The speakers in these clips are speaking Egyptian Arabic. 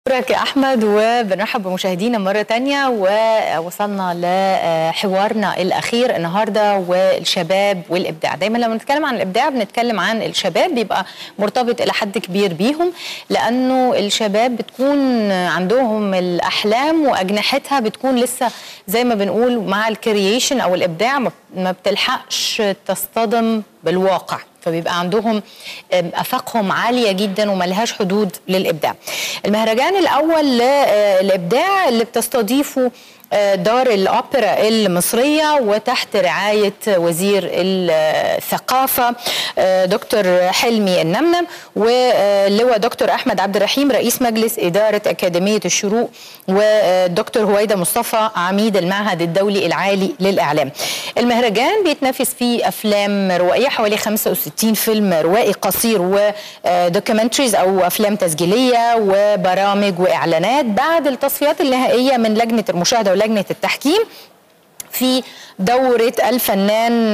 شكرا يا احمد وبنرحب بمشاهدينا مره تانية ووصلنا لحوارنا الاخير النهارده والشباب والابداع دايما لما نتكلم عن الابداع بنتكلم عن الشباب بيبقى مرتبط الى حد كبير بيهم لانه الشباب بتكون عندهم الاحلام واجنحتها بتكون لسه زي ما بنقول مع الكرييشن او الابداع ما بتلحقش تصطدم بالواقع فبيبقى عندهم افاقهم عاليه جدا وملهاش حدود للابداع. المهرجان الاول للابداع اللي بتستضيفه دار الأوبرا المصرية وتحت رعاية وزير الثقافة دكتور حلمي النمنم واللواء دكتور أحمد عبد الرحيم رئيس مجلس إدارة أكاديمية الشروق والدكتور هويدا مصطفى عميد المعهد الدولي العالي للإعلام المهرجان بيتنافس فيه أفلام روائية حوالي 65 فيلم روائي قصير ودوكيومنتريز أو أفلام تسجيلية وبرامج وإعلانات بعد التصفيات النهائية من لجنة المشاهدة لجنة التحكيم في دورة الفنان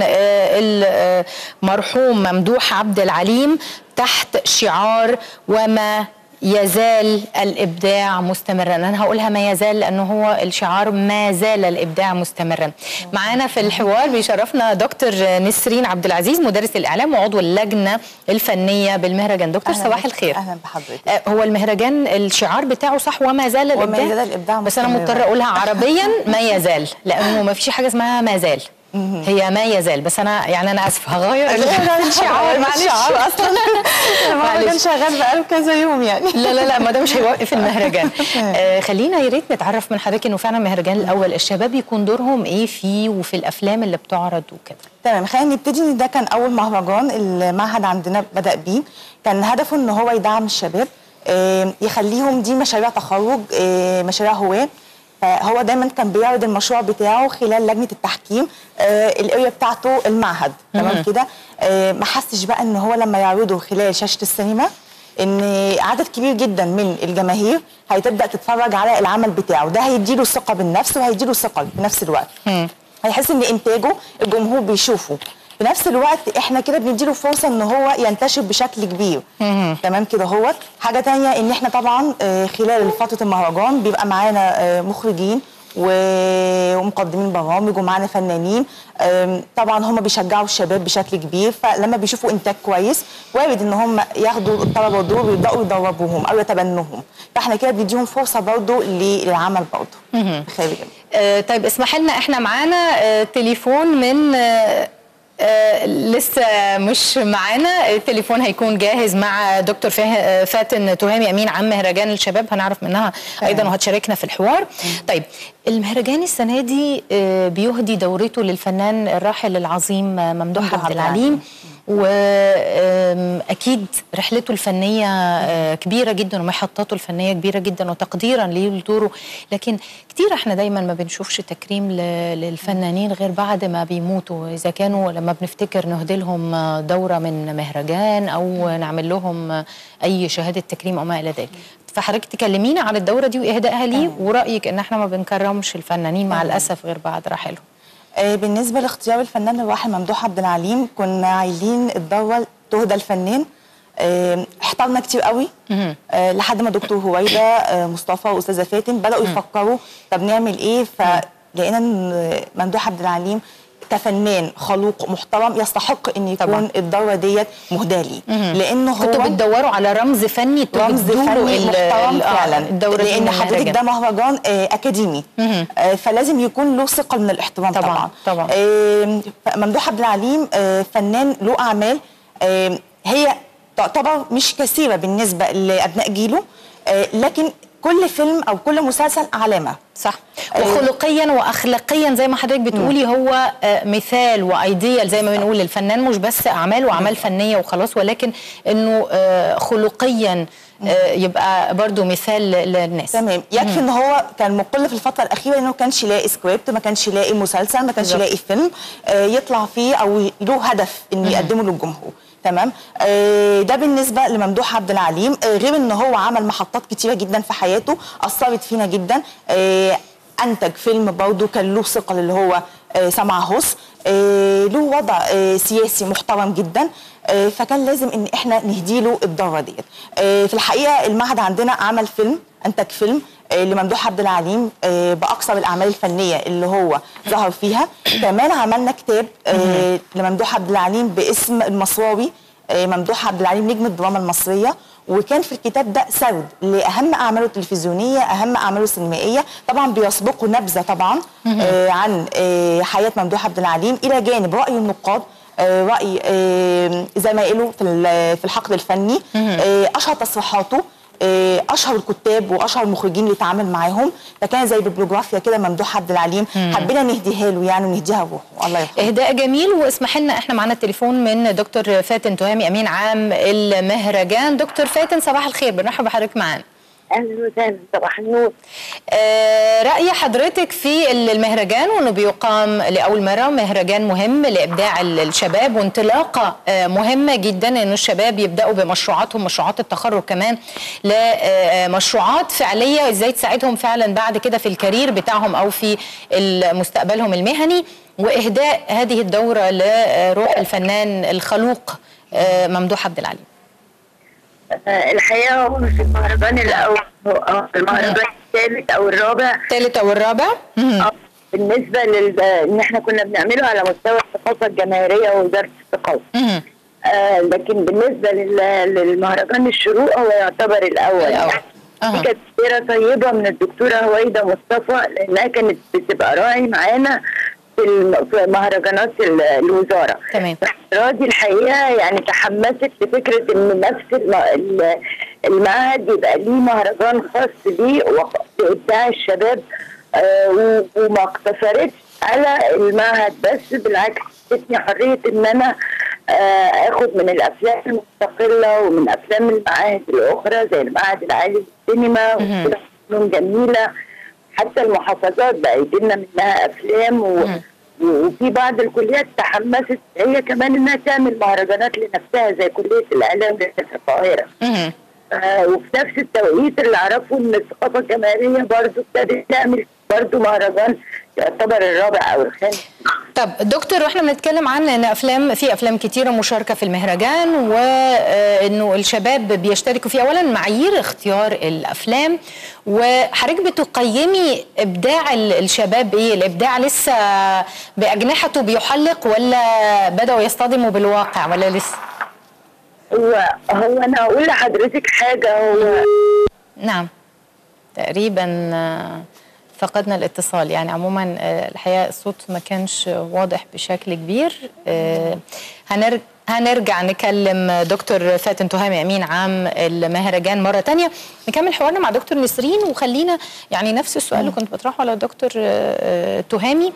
المرحوم ممدوح عبد العليم تحت شعار وما يزال الابداع مستمرا انا هقولها ما يزال لانه هو الشعار ما زال الابداع مستمرا معانا في الحوار بيشرفنا دكتور نسرين عبد العزيز مدرس الاعلام وعضو اللجنه الفنيه بالمهرجان دكتور صباح الخير اهلا بحضرتك هو المهرجان الشعار بتاعه صح وما زال الابداع وما زال الابداع بس انا مضطره اقولها عربيا ما يزال لانه ما فيش حاجه اسمها ما زال هي ما يزال بس انا يعني انا اسفه هغير الشعار معلش الشعار اصلا المهرجان شغال بقاله كذا يوم يعني لا لا لا ما ده مش هيوقف المهرجان آه خلينا يا ريت نتعرف من حضرتك انه فعلا المهرجان الاول الشباب يكون دورهم ايه فيه وفي الافلام اللي بتعرض وكده تمام خلينا نبتدي ان ده كان اول مهرجان المعهد عندنا بدا بيه كان هدفه ان هو يدعم الشباب آه يخليهم دي مشاريع تخرج آه مشاريع هواه فهو دايما كان بيعرض المشروع بتاعه خلال لجنه التحكيم آه الاريا بتاعته المعهد تمام كده آه ما حسش بقى ان هو لما يعرضه خلال شاشه السينما ان عدد كبير جدا من الجماهير هتبدا تتفرج على العمل بتاعه ده هيديله ثقه بالنفس وهيديله ثقه في نفس الوقت مم. هيحس ان انتاجه الجمهور بيشوفه في نفس الوقت احنا كده بنديله فرصه ان هو ينتشر بشكل كبير مم. تمام كده هو حاجه تانية ان احنا طبعا خلال فتره المهرجان بيبقى معانا مخرجين ومقدمين برامج ومعانا فنانين طبعا هم بيشجعوا الشباب بشكل كبير فلما بيشوفوا انتاج كويس وارد ان هم ياخدوا الطلبه دول ويبداوا يدربوهم او يتبنوهم فاحنا كده بنديهم فرصه برضه للعمل برضه خارج آه طيب اسمح لنا احنا معانا آه تليفون من آه آه لسه مش معانا التليفون هيكون جاهز مع دكتور فاتن تهامي امين عن مهرجان الشباب هنعرف منها ايضا وهتشاركنا في الحوار طيب المهرجان السنه دي آه بيهدي دورته للفنان الراحل العظيم ممدوح عبد العليم واكيد رحلته الفنيه كبيره جدا ومحطاته الفنيه كبيره جدا وتقديرا ليه لدوره لكن كتير احنا دايما ما بنشوفش تكريم للفنانين غير بعد ما بيموتوا اذا كانوا لما بنفتكر نهدي لهم دوره من مهرجان او نعمل لهم اي شهاده تكريم او ما الى ذلك فحضرتك تكلمينا عن الدوره دي واهدائها ليه ورايك ان احنا ما بنكرمش الفنانين مع الاسف غير بعد رحيلهم بالنسبه لاختيار الفنان الراحل ممدوح عبد العليم كنا عايزين الدوره تهدى الفنان احترنا كتير قوي أه لحد ما دكتور هويدا أه مصطفى واستاذه فاتن بداوا يفكروا طب نعمل ايه فلقينا ان ممدوح عبد العليم كفنان خلوق محترم يستحق ان يكون طبعا. الدوره ديت مهداه ليه لانه هو كنتوا بتدوروا على رمز فني رمز فني محترم فعلا الدورة لان حضرتك ده مهرجان آه اكاديمي آه فلازم يكون له ثقه من الاحترام طبعا طبعا, طبعا. آه ممدوح عبد العليم آه فنان له اعمال آه هي تعتبر مش كثيره بالنسبه لابناء جيله آه لكن كل فيلم او كل مسلسل علامه صح وخلقيا واخلاقيا زي ما حضرتك بتقولي هو مثال وايديال زي ما بنقول الفنان مش بس اعمال واعمال فنيه وخلاص ولكن انه خلقيا يبقى برضو مثال للناس تمام يكفي ان هو كان مقل في الفتره الاخيره انه ما كانش يلاقي سكريبت ما كانش يلاقي مسلسل ما كانش يلاقي فيلم يطلع فيه او له هدف انه يقدمه للجمهور تمام آه ده بالنسبه لممدوح عبد العليم آه غير ان هو عمل محطات كتيره جدا في حياته اثرت فينا جدا آه انتج فيلم برضه كان له ثقل اللي هو سمع هوس له وضع سياسي محترم جدا فكان لازم ان احنا نهديله الدوره ديت في الحقيقه المعهد عندنا عمل فيلم انتج فيلم آه، لممدوح عبد العليم آه، باكثر الاعمال الفنيه اللي هو ظهر فيها كمان عملنا كتاب آه، لممدوح عبد العليم باسم المصراوي آه، ممدوح عبد العليم نجم الدراما المصريه وكان في الكتاب ده سرد لاهم اعماله التلفزيونيه اهم اعماله السينمائيه طبعا بيسبقه نبذه طبعا آه، عن آه، حياه ممدوح عبد العليم الى جانب راي النقاد آه، راي آه، زمايله في ال- في الحقل الفني آه، اشهر تصريحاته آه، اشهر الكتاب واشهر المخرجين اللي اتعامل معاهم فكان زي بيبلوجرافيا كده ممدوح عبد العليم حبينا نهديها له يعني ونهديها لروحه الله يرحمه اهداء جميل واسمح لنا احنا معانا التليفون من دكتور فاتن تهامي امين عام المهرجان دكتور فاتن صباح الخير بنرحب بحضرتك معانا اهلا وسهلا صباح النور آه، رأي حضرتك في المهرجان وانه بيقام لأول مرة مهرجان مهم لإبداع ال- الشباب وانطلاقة آه، مهمة جدا انه الشباب يبدأوا بمشروعاتهم مشروعات التخرج كمان لمشروعات فعلية ازاي تساعدهم فعلا بعد كده في الكارير بتاعهم او في ال- مستقبلهم المهني واهداء هذه الدورة لروح الفنان الخلوق آه، ممدوح عبد العليم آه، الحقيقه هو في المهرجان الاول هو آه، المهرجان الثالث او الرابع الثالث او الرابع مهم. آه، بالنسبه لل ان احنا كنا بنعمله على مستوى الثقافه الجماهيريه ووزاره الثقافه مهم. آه لكن بالنسبه لل- للمهرجان الشروق هو يعتبر الاول الأول. أها. دي كانت سيره طيبه من الدكتوره هويده مصطفى لانها كانت بتبقى راعي معانا في الم- في مهرجانات ال- الوزاره تمام. راضي الحقيقه يعني تحمست لفكره ان نفس الم- ال- المعهد يبقى ليه مهرجان خاص بيه وخ- بابداع الشباب آه، و- وما اقتصرتش على المعهد بس بالعكس ادتني حريه ان انا آه، اخد من الافلام المستقله ومن افلام المعاهد الاخرى زي المعهد العالي للسينما وفنون جميله حتى المحافظات بقى يجي لنا منها افلام و... وفي بعض الكليات تحمست هي كمان انها تعمل مهرجانات لنفسها زي كليه الاعلام اللي في القاهره مهم. آه وفي نفس التوقيت اللي اعرفه ان الثقافه الجماهيريه برضو ابتدت تعمل برضو مهرجان يعتبر الرابع او الخامس طب دكتور واحنا بنتكلم عن ان افلام في افلام كتيره مشاركه في المهرجان وانه الشباب بيشتركوا فيه اولا معايير اختيار الافلام وحضرتك بتقيمي ابداع ال- الشباب ايه الابداع لسه باجنحته بيحلق ولا بداوا يصطدموا بالواقع ولا لسه هو هو انا هقول لحضرتك حاجه هو نعم تقريبا آه، فقدنا الاتصال يعني عموما آه، الحقيقه الصوت ما كانش واضح بشكل كبير آه، هنرجع هنرجع نكلم دكتور فاتن تهامي امين عام المهرجان مره تانية نكمل حوارنا مع دكتور نسرين وخلينا يعني نفس السؤال اللي كنت بطرحه على دكتور آه، آه، تهامي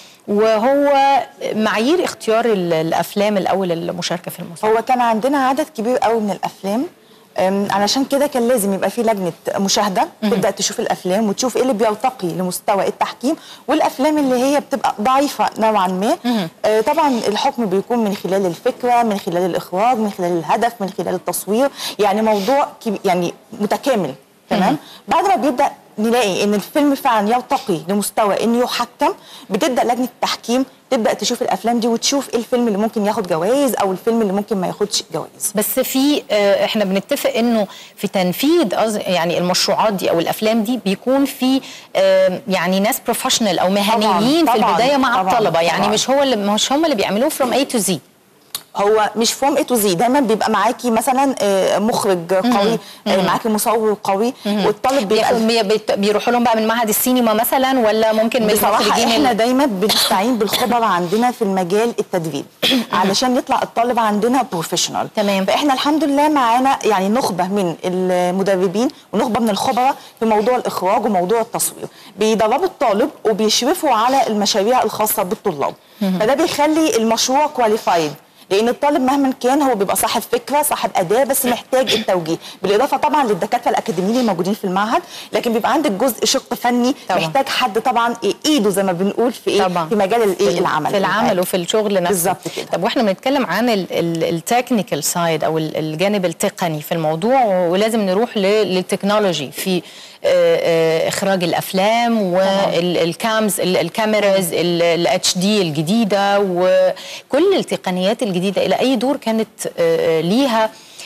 وهو معايير اختيار ال- الافلام الاول المشاركه في المسابقه هو كان عندنا عدد كبير قوي من الافلام أم، علشان كده كان لازم يبقى في لجنه مشاهده تبدا تشوف الافلام وتشوف ايه اللي بيرتقي لمستوى التحكيم والافلام اللي هي بتبقى ضعيفه نوعا ما آه، طبعا الحكم بيكون من خلال الفكره من خلال الاخراج من خلال الهدف من خلال التصوير يعني موضوع كبي- يعني متكامل تمام بعد ما بيبدا نلاقي ان الفيلم فعلا يرتقي لمستوى انه يحكم بتبدا لجنه التحكيم تبدا تشوف الافلام دي وتشوف ايه الفيلم اللي ممكن ياخد جوائز او الفيلم اللي ممكن ما ياخدش جوائز بس في آه، احنا بنتفق انه في تنفيذ قصد- يعني المشروعات دي او الافلام دي بيكون في آه، يعني ناس بروفيشنال او مهنيين في طبعاً، البدايه مع طبعاً، الطلبه يعني طبعاً. مش هو اللي مش هم اللي بيعملوه فروم اي تو زي هو مش فروم اي تو زي دايما بيبقى معاكي مثلا آه، مخرج قوي آه، معاكي مصور قوي والطالب بيبقى بياخد- بي- بيت- بيروحوا لهم بقى من معهد السينما مثلا ولا ممكن من بصراحة المخرجين احنا ال- دايما بنستعين بالخبراء عندنا في المجال التدريب علشان يطلع الطالب عندنا بروفيشنال تمام. فاحنا الحمد لله معانا يعني نخبة من المدربين ونخبة من الخبراء في موضوع الاخراج وموضوع التصوير بيدربوا الطالب وبيشرفوا على المشاريع الخاصة بالطلاب فده بيخلي المشروع كواليفايد لان الطالب مهما كان هو بيبقى صاحب فكره صاحب اداه بس محتاج التوجيه بالاضافه طبعا للدكاتره الاكاديميين الموجودين في المعهد لكن بيبقى عندك جزء شق فني طبعاً. محتاج حد طبعا إيه ايده زي ما بنقول في ايه طبعا في مجال الايه العمل في العمل وفي الشغل نفسه بالظبط كده. طب واحنا بنتكلم عن التكنيكال سايد او ال- الجانب التقني في الموضوع ولازم نروح ل- للتكنولوجي في آه، آه، اخراج الافلام والكامز الكاميراز الاتش دي الجديده وكل التقنيات الجديده الى اي دور كانت آه، ليها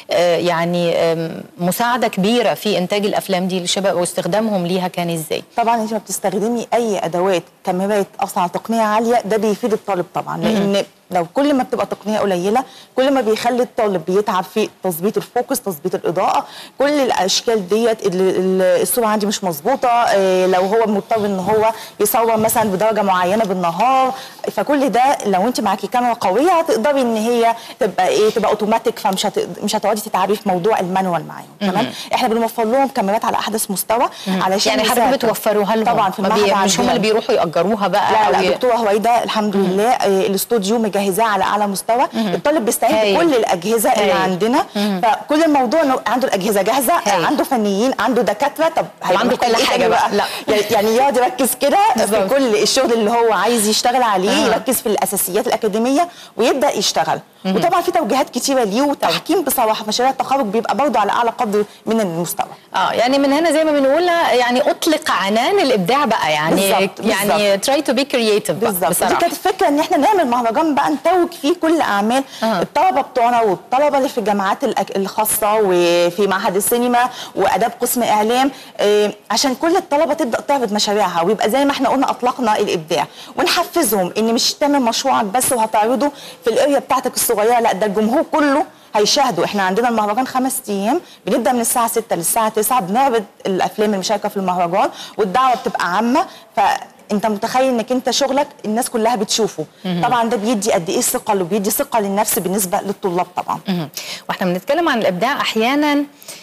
آه، يعني آم، مساعده كبيره في انتاج الافلام دي للشباب واستخدامهم ليها كان ازاي طبعا انت ما بتستخدمي اي ادوات كاميرات اصلا على تقنيه عاليه ده بيفيد الطالب طبعا لان لو كل ما بتبقى تقنيه قليله كل ما بيخلي الطالب بيتعب في تظبيط الفوكس تظبيط الاضاءه كل الاشكال ديت ال- ال- الصوره عندي مش مظبوطه إيه، لو هو مضطر ان هو يصور مثلا بدرجه معينه بالنهار فكل ده لو انت معاكي كاميرا قويه هتقدري ان هي تبقى ايه تبقى اوتوماتيك فمش هت... مش هتقعدي تتعبي في موضوع المانوال معاهم تمام احنا بنوفر لهم كاميرات على احدث مستوى علشان يعني حضرتك يساعدوا. بتوفروها لهم طبعا في ما بي- المعهد مش هم عندنا. اللي بيروحوا ياجروها بقى لا أو لا ي- دكتوره هويدا الحمد لله آه، الاستوديو مجهزاه على اعلى مستوى الطالب بيستعين هايل. بكل الاجهزه اللي هايل. عندنا فكل الموضوع انه عنده الاجهزه جاهزه هايل. عنده فنيين عنده دكاتره طب هيبقى عنده محتاج كل إيه حاجة تاني بقى. لا. يعني- يعني يقعد يركز كده في بالظبط. كل الشغل اللي هو عايز يشتغل عليه آه. يركز في الاساسيات الاكاديميه ويبدا يشتغل وطبعا في توجيهات كتيره ليه وتحكيم بصراحه مشاريع التخرج بيبقى برضه على اعلى قدر من المستوى اه يعني من هنا زي ما بنقول يعني اطلق عنان الابداع بقى يعني بالظبط، يعني try to be creative بقى بالظبط دي بصراحه كانت الفكره ان احنا نعمل مهرجان بقى نتوج فيه كل اعمال أها. الطلبه بتوعنا والطلبه اللي في الجامعات الأك- الخاصه وفي معهد السينما واداب قسم اعلام آه، عشان كل الطلبه تبدا تعرض مشاريعها ويبقى زي ما احنا قلنا اطلقنا الابداع ونحفزهم ان مش تعمل مشروعك بس وهتعرضه في الاريا بتاعتك الصغيره لا ده الجمهور كله هيشاهدوا احنا عندنا المهرجان خمس ايام بنبدا من الساعه 6 للساعه 9 بنعرض الافلام المشاركه في المهرجان والدعوه بتبقى عامه فانت متخيل انك انت شغلك الناس كلها بتشوفه طبعا ده بيدي قد ايه ثقه وبيدي ثقه للنفس بالنسبه للطلاب طبعا مهم. واحنا بنتكلم عن الابداع احيانا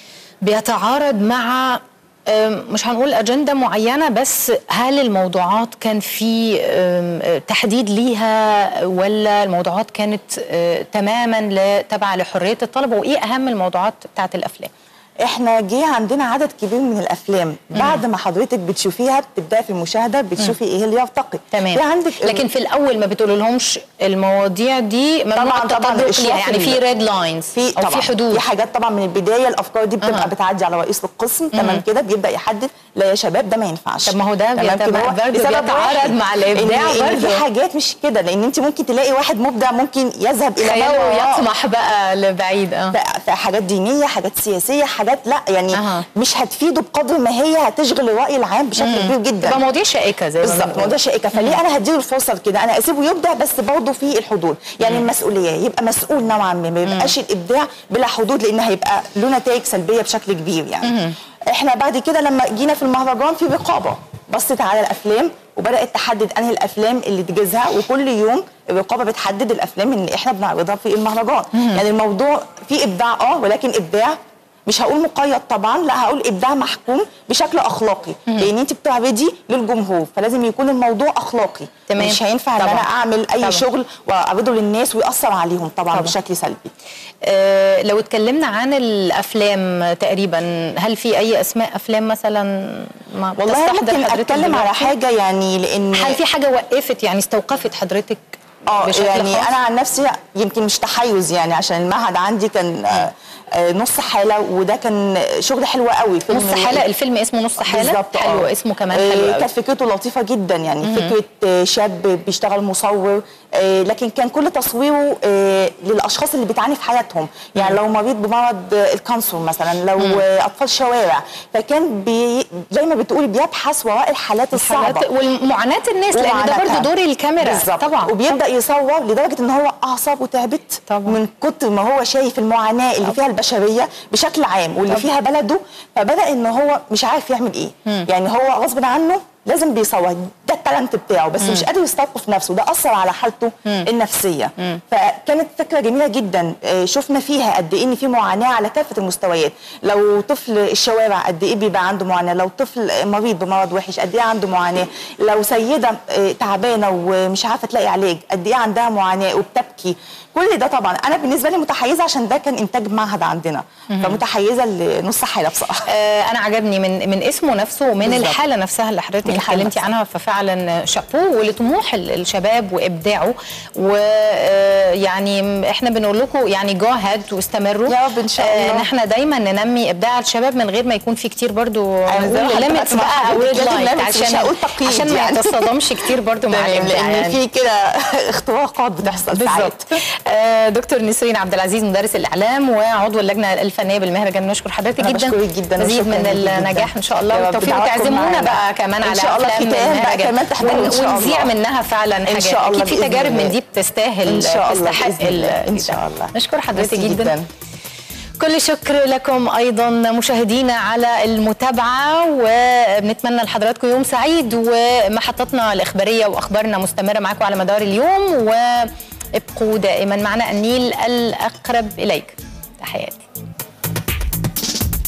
بيتعارض مع أم، مش هنقول اجنده معينه بس هل الموضوعات كان في أم، تحديد ليها ولا الموضوعات كانت أه، تماما ل- تابعه لحريه الطلبه وايه اهم الموضوعات بتاعت الافلام؟ احنا جه عندنا عدد كبير من الافلام بعد ما حضرتك بتشوفيها بتبداي في المشاهده بتشوفي ايه اللي يرتقي تمام في عندك لكن في الاول ما بتقول لهمش المواضيع دي ممنوع طبعا طبعا التطرق ليها الإشراف يعني في ال- ريد لاينز في او طبعا في حدود في حاجات طبعا من البدايه الافكار دي بتبقى أها. بتعدي على رئيس القسم تمام كده بيبدا يحدد لا يا شباب ده ما ينفعش طب ما هو ده تمام بيتبع- كده هو برضه لسبب بيتعارض واحد، مع الإبداع إن- إن برضه. في حاجات مش كده لان انت ممكن تلاقي واحد مبدع ممكن يذهب الى ما خياله وراء. يطمح بقى لبعيد اه ف- في حاجات دينيه حاجات سياسيه حاجات لا يعني أها. مش هتفيده بقدر ما هي هتشغل الراي العام بشكل كبير جدا تبقى مواضيع شائكه زي ما بالظبط بنقول. موضوع شائكه فليه انا هديله الفرصه كده انا اسيبه يبدع بس برضه في الحدود يعني المسؤوليه يبقى مسؤول نوعا ما ما يبقاش الابداع بلا حدود لان هيبقى له نتائج سلبيه بشكل كبير يعني احنا بعد كده لما جينا في المهرجان في رقابه بصت على الافلام وبدات تحدد انهي الافلام اللي تجيزها وكل يوم الرقابه بتحدد الافلام اللي احنا بنعرضها في المهرجان يعني الموضوع فيه ابداع اه ولكن ابداع مش هقول مقيد طبعا لا هقول ابداع محكوم بشكل اخلاقي لان انت بتعرضي للجمهور فلازم يكون الموضوع اخلاقي تمام. مش هينفع ان طبعاً. انا اعمل اي طبعاً. شغل واعرضه للناس وياثر عليهم طبعا, طبعاً. بشكل سلبي آه، لو اتكلمنا عن الافلام تقريبا هل في اي اسماء افلام مثلا ما والله بتستحضر ممكن حضرتك اتكلم على دلوقتي؟ حاجه يعني لان هل في حاجه وقفت يعني استوقفت حضرتك اه بشكل يعني خاص؟ انا عن نفسي يمكن مش تحيز يعني عشان المعهد عندي كان آه، آه، نص حاله وده كان شغل حلو قوي فيلم نص حاله الفيلم اسمه نص حاله بالظبط حلو آه. اسمه كمان آه، حلو قوي كانت فكرته لطيفه جدا يعني فكره آه، شاب بيشتغل مصور آه، لكن كان كل تصويره آه، للاشخاص اللي بتعاني في حياتهم يعني لو مريض بمرض آه، الكانسر مثلا لو آه، اطفال شوارع فكان بي زي ما بتقولي بيبحث وراء الحالات الصعبه حالات والمعاناه الناس لان ده ومعاناتها. برضه دور الكاميرا بالظبط طبعا وبيبدا يصور لدرجه ان هو اعصابه تعبت طبعا. من كتر ما هو شايف المعاناه اللي فيها البشريه بشكل عام واللي فيها بلده فبدا ان هو مش عارف يعمل ايه يعني هو غصب عنه لازم بيصور ده التالنت بتاعه بس مش قادر يستوقف نفسه ده اثر على حالته النفسيه فكانت فكره جميله جدا آه، شفنا فيها قد ايه ان في معاناه على كافه المستويات لو طفل الشوارع قد ايه بيبقى عنده معاناه لو طفل مريض بمرض وحش قد ايه عنده معاناه لو سيده آه، تعبانه ومش عارفه تلاقي علاج قد ايه عندها معاناه وبتبكي كل ده طبعا انا بالنسبه لي متحيزه عشان ده كان انتاج معهد عندنا فمتحيزه لنص حاله بصراحه آه، انا عجبني من من اسمه نفسه ومن بالظبط. الحاله نفسها اللي حضرتك من الحالة اتكلمتي نفسها. عنها ففعلا فعلا شابوه ولطموح ال- الشباب وابداعه ويعني احنا بنقول لكم يعني جو هاد واستمروا يا رب إن شاء آه، الله. ان احنا دايما ننمي ابداع الشباب من غير ما يكون في كتير برضو زي ما نقول حضرتك limits مع بقى او حضرتك ريد لازم لايت limits، مش عشان هقول تقييد عشان ما يعني. يتصدمش كتير برضو مع تمام الابداع لان يعني. في كده اختراقات بتحصل ساعات. بالظبط آه، دكتور نسرين عبد العزيز مدرس الاعلام وعضو اللجنه الفنيه بالمهرجان نشكر حضرتك أنا جدا بشكرك جداً مزيد وشكراً من ليكي جداً. النجاح ان شاء الله يا رب والتوفيق دعواتكم وتعزمونا معانا. بقى كمان إن على شاء الله أفلام ختام بقى المهرجان. كمان تحضروا إن شاء ون- ونذيع الله. منها فعلا إن حاجات شاء الله اكيد في بإذن تجارب الله. من دي بتستاهل إن شاء الله تستحق بإذن الله. ال- إن ده. شاء الله. نشكر حضرتك ميرسي جدا, جداً. كل الشكر لكم ايضا مشاهدينا على المتابعه وبنتمنى لحضراتكم يوم سعيد ومحطتنا الاخباريه واخبارنا مستمره معاكم على مدار اليوم وابقوا دائما معنا النيل الاقرب اليك تحياتي